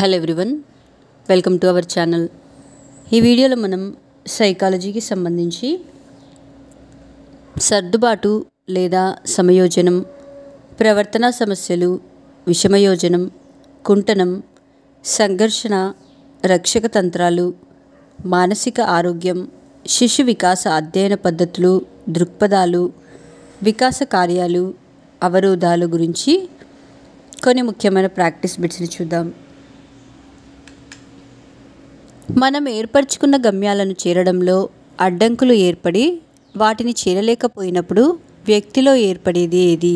hello everyone welcome to our channel ఈ వీడియోలో మనం సైకాలజీకి సంబంధించి సర్దుబాటు లేదా సమయోజనం ప్రవర్తనా సమస్యలు విషమయోజనం కుంటనం సంఘర్షణ రక్షక తంత్రాలు మానసిక ఆరోగ్యం శిశు వికాస అధ్యయన పద్ధతులు దృక్పథాలు వికాస కార్యాలు అవరోధాలు గురించి కొన్ని ముఖ్యమైన ప్రాక్టీస్ బిట్స్ని చూద్దాం మనం ఏర్పరచుకున్న గమ్యాలను చేరడంలో అడ్డంకులు ఏర్పడి వాటిని చేరలేకపోయినప్పుడు వ్యక్తిలో ఏర్పడేది ఏది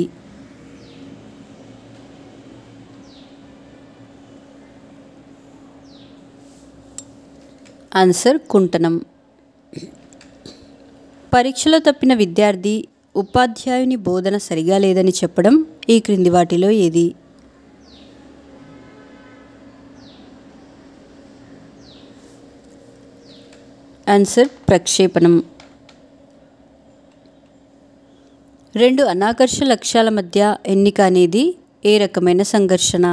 ఆన్సర్ కుంటనం పరీక్షలో తప్పిన విద్యార్థి ఉపాధ్యాయుని బోధన సరిగా లేదని చెప్పడం ఈ క్రింది వాటిలో ఏది ఆన్సర్ ప్రక్షేపణం రెండు అనాకర్ష లక్ష్యాల మధ్య ఎన్నిక అనేది ఏ రకమైన సంఘర్షణ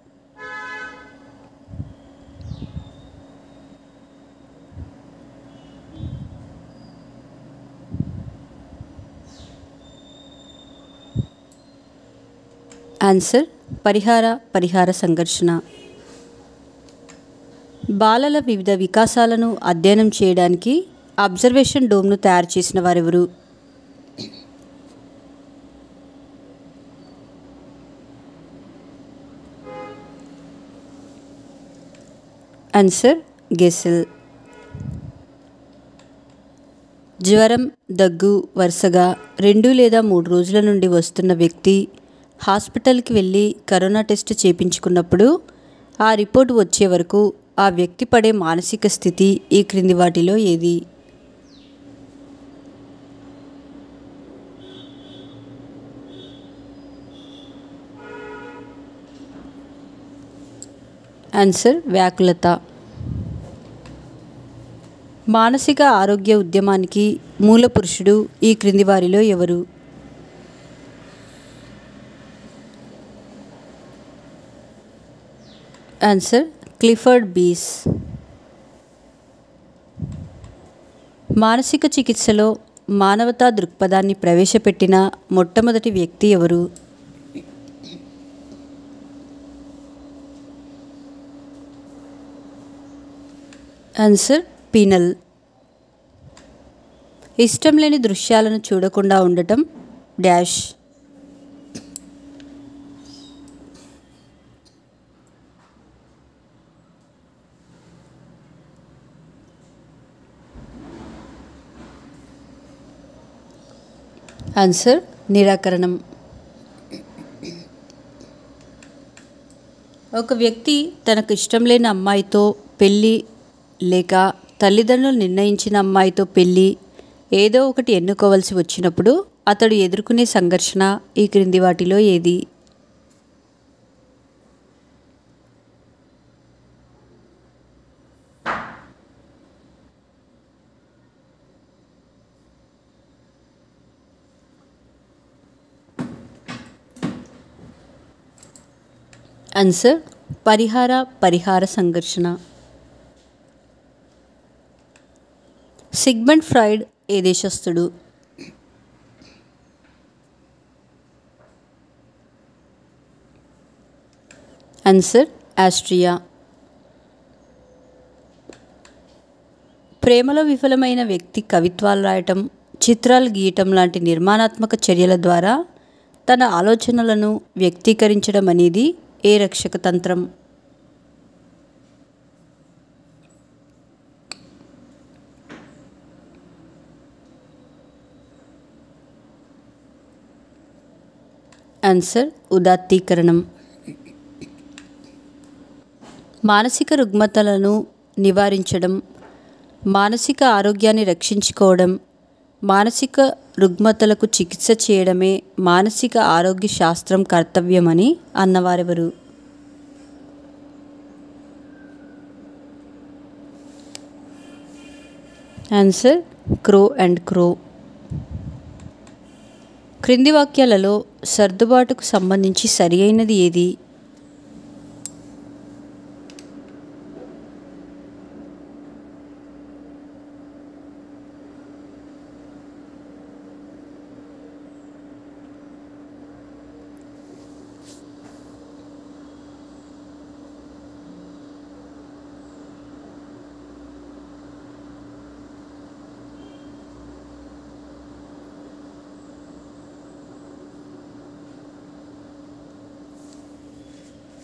ఆన్సర్ పరిహార పరిహార సంఘర్షణ బాలల వివిధ వికాసాలను అధ్యయనం చేయడానికి అబ్జర్వేషన్ డోమ్ను తయారు చేసిన వారెవరు ఆన్సర్ గెసిల్ జ్వరం దగ్గు వరుసగా రెండు లేదా మూడు రోజుల నుండి వస్తున్న వ్యక్తి హాస్పిటల్కి వెళ్ళి కరోనా టెస్ట్ చేయించుకున్నప్పుడు ఆ రిపోర్ట్ వచ్చే వరకు ఆ వ్యక్తి పడే మానసిక స్థితి ఈ క్రింది వాటిలో ఏది ఆన్సర్ వ్యాకులత మానసిక ఆరోగ్య ఉద్యమానికి మూల పురుషుడు ఈ క్రింది వారిలో ఎవరు ఆన్సర్ క్లిఫర్డ్ బీస్ మానసిక చికిత్సలో మానవతా దృక్పథాన్ని ప్రవేశపెట్టిన మొట్టమొదటి వ్యక్తి ఎవరు ఆన్సర్ పీనల్ ఇష్టం లేని దృశ్యాలను చూడకుండా ఉండటం డాష్ ఆన్సర్ నిరాకరణం ఒక వ్యక్తి తనకు ఇష్టం లేని అమ్మాయితో పెళ్ళి లేక తల్లిదండ్రులు నిర్ణయించిన అమ్మాయితో పెళ్ళి ఏదో ఒకటి ఎన్నుకోవలసి వచ్చినప్పుడు అతడు ఎదుర్కొనే సంఘర్షణ ఈ క్రింది వాటిలో ఏది ఆన్సర్ పరిహార పరిహార సంఘర్షణ సిగ్మండ్ ఫ్రాయిడ్ ఏ దేశస్థుడు ఆన్సర్ ఆస్ట్రియా ప్రేమలో విఫలమైన వ్యక్తి కవిత్వాలు రాయటం చిత్రాలు గీయటం లాంటి నిర్మాణాత్మక చర్యల ద్వారా తన ఆలోచనలను వ్యక్తీకరించడం అనేది ఏ రక్షక తంత్రం ఆన్సర్ ఉదాత్తీకరణం మానసిక రుగ్మతలను నివారించడం మానసిక ఆరోగ్యాన్ని రక్షించుకోవడం మానసిక రుగ్మతలకు చికిత్స చేయడమే మానసిక ఆరోగ్య శాస్త్రం కర్తవ్యమని అన్నవారెవరు ఆన్సర్ క్రో అండ్ క్రో క్రింది వాక్యాలలో సర్దుబాటుకు సంబంధించి సరి అయినది ఏది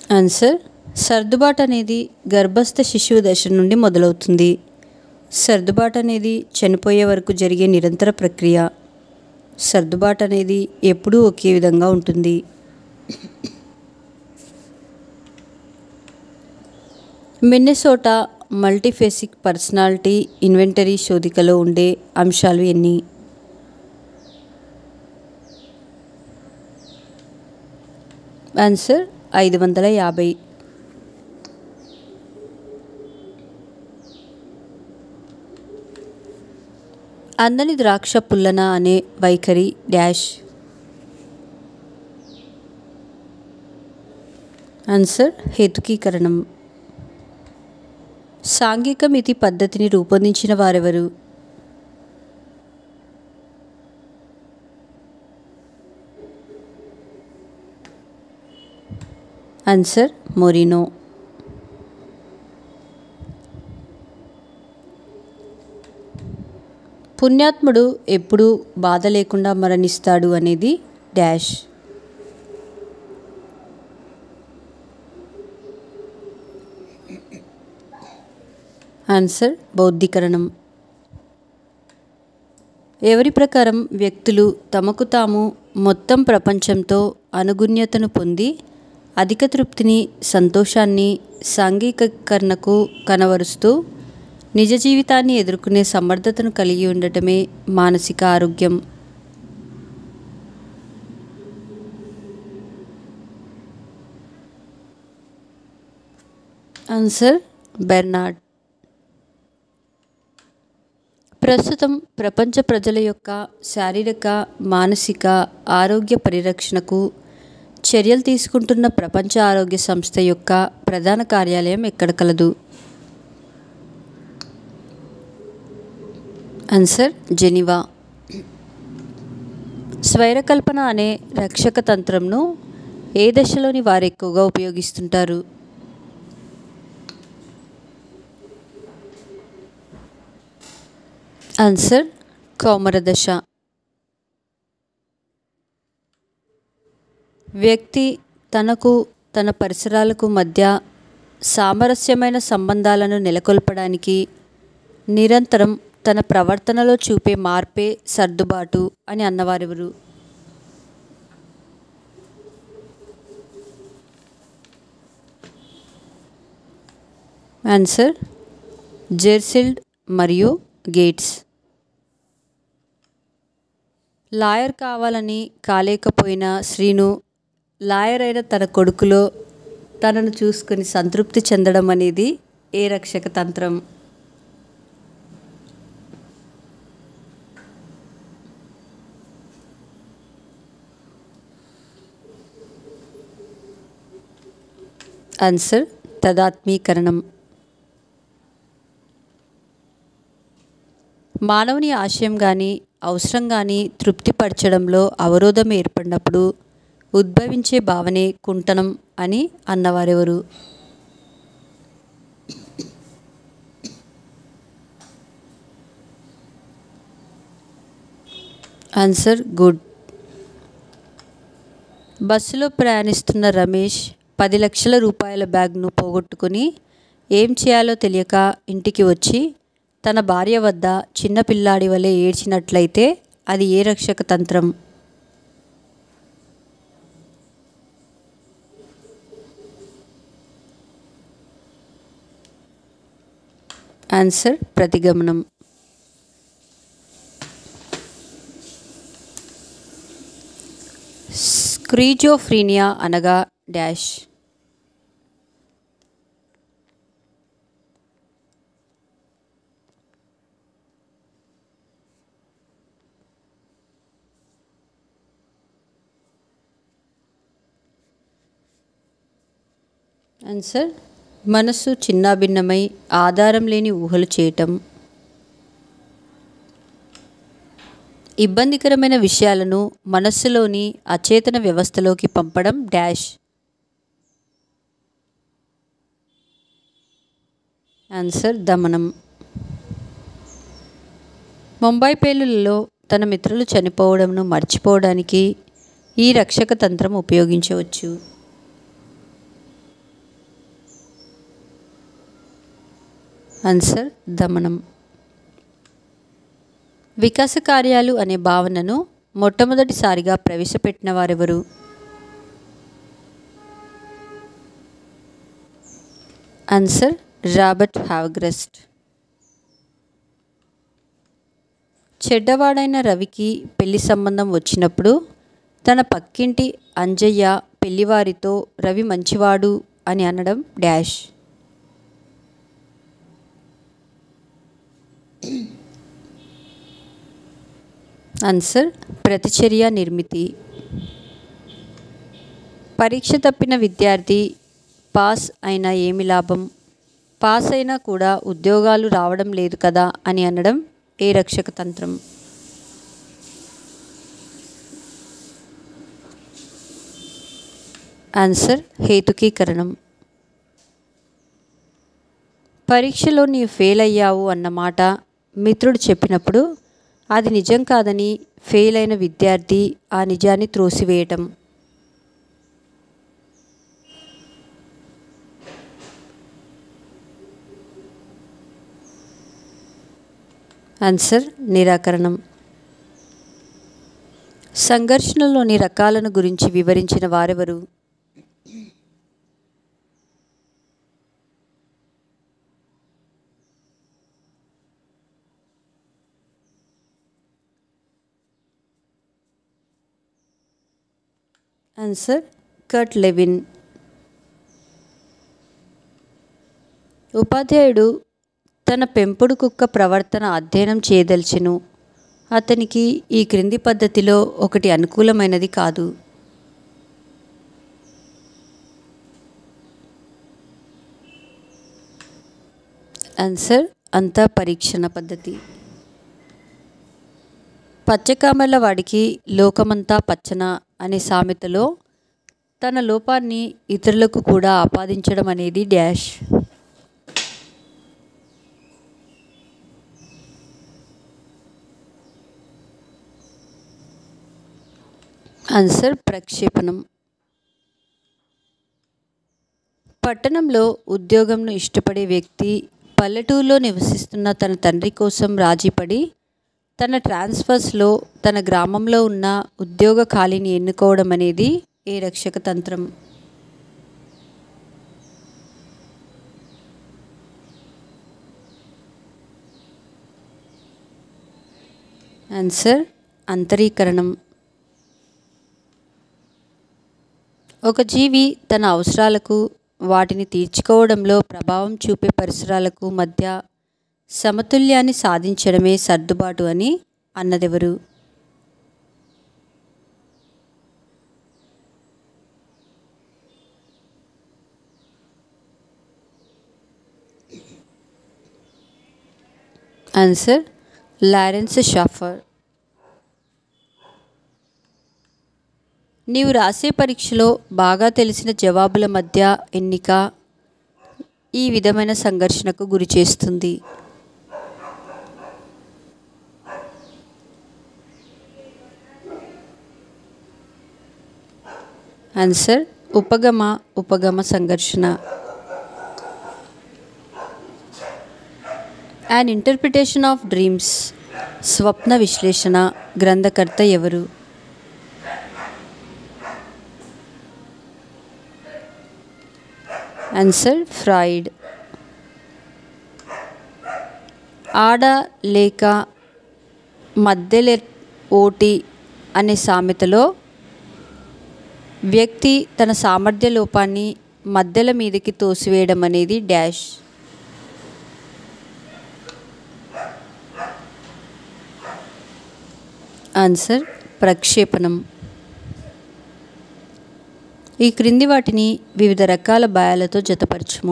ఆన్సర్ సర్దుబాటు అనేది గర్భస్థ శిశువు దశ నుండి మొదలవుతుంది సర్దుబాటు అనేది చనిపోయే వరకు జరిగే నిరంతర ప్రక్రియ సర్దుబాటు అనేది ఎప్పుడూ ఒకే విధంగా ఉంటుంది మిన్నెసోటా మల్టీఫేసిక్ పర్సనాలిటీ ఇన్వెంటరీ శోధికలో ఉండే అంశాలు ఎన్ని ఆన్సర్ ఐదు వందల యాభై అందని ద్రాక్ష పుల్లన అనే వైఖరి డాష్ ఆన్సర్ హేతుకీకరణం సాంఘిక మితి పద్ధతిని రూపొందించిన వారెవరు ఆన్సర్ మొరినో పుణ్యాత్ముడు ఎప్పుడూ బాధ లేకుండా మరణిస్తాడు అనేది డాష్ ఆన్సర్ బౌద్ధీకరణం ఎవరి ప్రకారం వ్యక్తులు తమకు తాము మొత్తం ప్రపంచంతో అనుగుణ్యతను పొంది అధిక తృప్తిని సంతోషాన్ని సాంఘికీకరణకు కనవరుస్తూ నిజ జీవితాన్ని ఎదుర్కొనే సమర్థతను కలిగి ఉండటమే మానసిక ఆరోగ్యం ఆన్సర్ బెర్నాడ్ ప్రస్తుతం ప్రపంచ ప్రజల యొక్క శారీరక మానసిక ఆరోగ్య పరిరక్షణకు చర్యలు తీసుకుంటున్న ప్రపంచ ఆరోగ్య సంస్థ యొక్క ప్రధాన కార్యాలయం ఎక్కడ కలదు ఆన్సర్ జెనివా స్వైరకల్పన అనే రక్షక తంత్రంను ఏ దశలోని వారు ఎక్కువగా ఉపయోగిస్తుంటారు ఆన్సర్ కౌమర దశ వ్యక్తి తనకు తన పరిసరాలకు మధ్య సామరస్యమైన సంబంధాలను నెలకొల్పడానికి నిరంతరం తన ప్రవర్తనలో చూపే మార్పే సర్దుబాటు అని అన్నవారెవరు ఆన్సర్ జెర్సిల్డ్ మరియు గేట్స్ లాయర్ కావాలని కాలేకపోయిన శ్రీను లాయర్ అయిన తన కొడుకులో తనను చూసుకొని సంతృప్తి చెందడం అనేది ఏ రక్షక తంత్రం ఆన్సర్ తదాత్మీకరణం మానవుని ఆశయం కానీ అవసరం కానీ తృప్తిపరచడంలో అవరోధం ఏర్పడినప్పుడు ఉద్భవించే భావనే కుంటనం అని అన్నవారెవరు ఆన్సర్ గుడ్ బస్సులో ప్రయాణిస్తున్న రమేష్ పది లక్షల రూపాయల బ్యాగ్ను పోగొట్టుకుని ఏం చేయాలో తెలియక ఇంటికి వచ్చి తన భార్య వద్ద చిన్న పిల్లాడి వలె ఏడ్చినట్లయితే అది ఏ రక్షక తంత్రం ఆన్సర్ ప్రతిగమనం స్క్రీజోఫ్రీనియా అనగా డాష్ ఆన్సర్ మనస్సు చిన్నాభిన్నమై ఆధారం లేని ఊహలు చేయటం ఇబ్బందికరమైన విషయాలను మనస్సులోని అచేతన వ్యవస్థలోకి పంపడం డాష్ ఆన్సర్ దమనం ముంబై పేలులలో తన మిత్రులు చనిపోవడంను మర్చిపోవడానికి ఈ రక్షక తంత్రం ఉపయోగించవచ్చు ఆన్సర్ దమనం వికాస కార్యాలు అనే భావనను మొట్టమొదటిసారిగా ప్రవేశపెట్టిన వారెవరు ఆన్సర్ రాబర్ట్ హావ్గ్రెస్ట్ చెడ్డవాడైన రవికి పెళ్లి సంబంధం వచ్చినప్పుడు తన పక్కింటి అంజయ్య పెళ్లివారితో రవి మంచివాడు అని అనడం డాష్ ఆన్సర్ ప్రతిచర్య నిర్మితి పరీక్ష తప్పిన విద్యార్థి పాస్ అయినా ఏమి లాభం పాస్ అయినా కూడా ఉద్యోగాలు రావడం లేదు కదా అని అనడం ఏ రక్షక తంత్రం ఆన్సర్ హేతుకీకరణం పరీక్షలో నీవు ఫెయిల్ అయ్యావు అన్నమాట మిత్రుడు చెప్పినప్పుడు అది నిజం కాదని ఫెయిల్ అయిన విద్యార్థి ఆ నిజాన్ని త్రోసివేయటం ఆన్సర్ నిరాకరణం సంఘర్షణలోని రకాలను గురించి వివరించిన వారెవరు ఆన్సర్ కట్ లెవిన్ ఉపాధ్యాయుడు తన పెంపుడు కుక్క ప్రవర్తన అధ్యయనం చేయదలిచెను అతనికి ఈ క్రింది పద్ధతిలో ఒకటి అనుకూలమైనది కాదు ఆన్సర్ అంతా పరీక్షణ పద్ధతి పచ్చకామల వాడికి లోకమంతా పచ్చన అనే సామెతలో తన లోపాన్ని ఇతరులకు కూడా ఆపాదించడం అనేది డాష్ ఆన్సర్ ప్రక్షేపణం పట్టణంలో ఉద్యోగంను ఇష్టపడే వ్యక్తి పల్లెటూరులో నివసిస్తున్న తన తండ్రి కోసం రాజీపడి తన ట్రాన్స్ఫర్స్లో తన గ్రామంలో ఉన్న ఉద్యోగ ఖాళీని ఎన్నుకోవడం అనేది ఏ రక్షక తంత్రం ఆన్సర్ అంతరీకరణం ఒక జీవి తన అవసరాలకు వాటిని తీర్చుకోవడంలో ప్రభావం చూపే పరిసరాలకు మధ్య సమతుల్యాన్ని సాధించడమే సర్దుబాటు అని అన్నదెవరు ఆన్సర్ లారెన్స్ షాఫర్ నీవు రాసే పరీక్షలో బాగా తెలిసిన జవాబుల మధ్య ఎన్నిక ఈ విధమైన సంఘర్షణకు గురి చేస్తుంది ఆన్సర్ ఉపగమ ఉపగమ సంఘర్షణ అండ్ ఇంటర్ప్రిటేషన్ ఆఫ్ డ్రీమ్స్ స్వప్న విశ్లేషణ గ్రంథకర్త ఎవరు ఆన్సర్ ఫ్రాయిడ్ ఆడ లేక మధ్యలె ఓటి అనే సామెతలో వ్యక్తి తన సామర్థ్య లోపాన్ని మధ్యల మీదకి తోసివేయడం అనేది డాష్ ఆన్సర్ ప్రక్షేపణం ఈ క్రింది వాటిని వివిధ రకాల భయాలతో జతపరచుము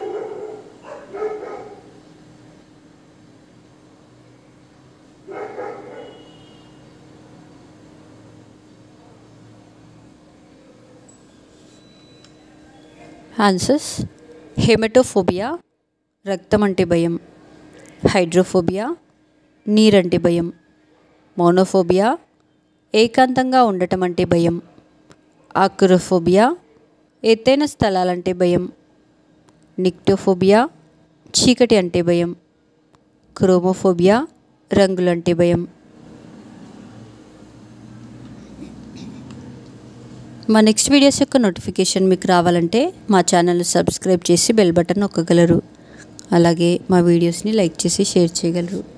ఆన్సర్స్ హెమటోఫోబియా రక్తం అంటే భయం హైడ్రోఫోబియా నీరంటే భయం మోనోఫోబియా ఏకాంతంగా ఉండటం అంటే భయం ఆక్రోఫోబియా ఎత్తైన స్థలాలంటే భయం నిక్టోఫోబియా చీకటి అంటే భయం క్రోమోఫోబియా రంగులంటే భయం మా నెక్స్ట్ వీడియోస్ యొక్క నోటిఫికేషన్ మీకు రావాలంటే మా ఛానల్ని సబ్స్క్రైబ్ చేసి బెల్ బటన్ నొక్కగలరు అలాగే మా వీడియోస్ని లైక్ చేసి షేర్ చేయగలరు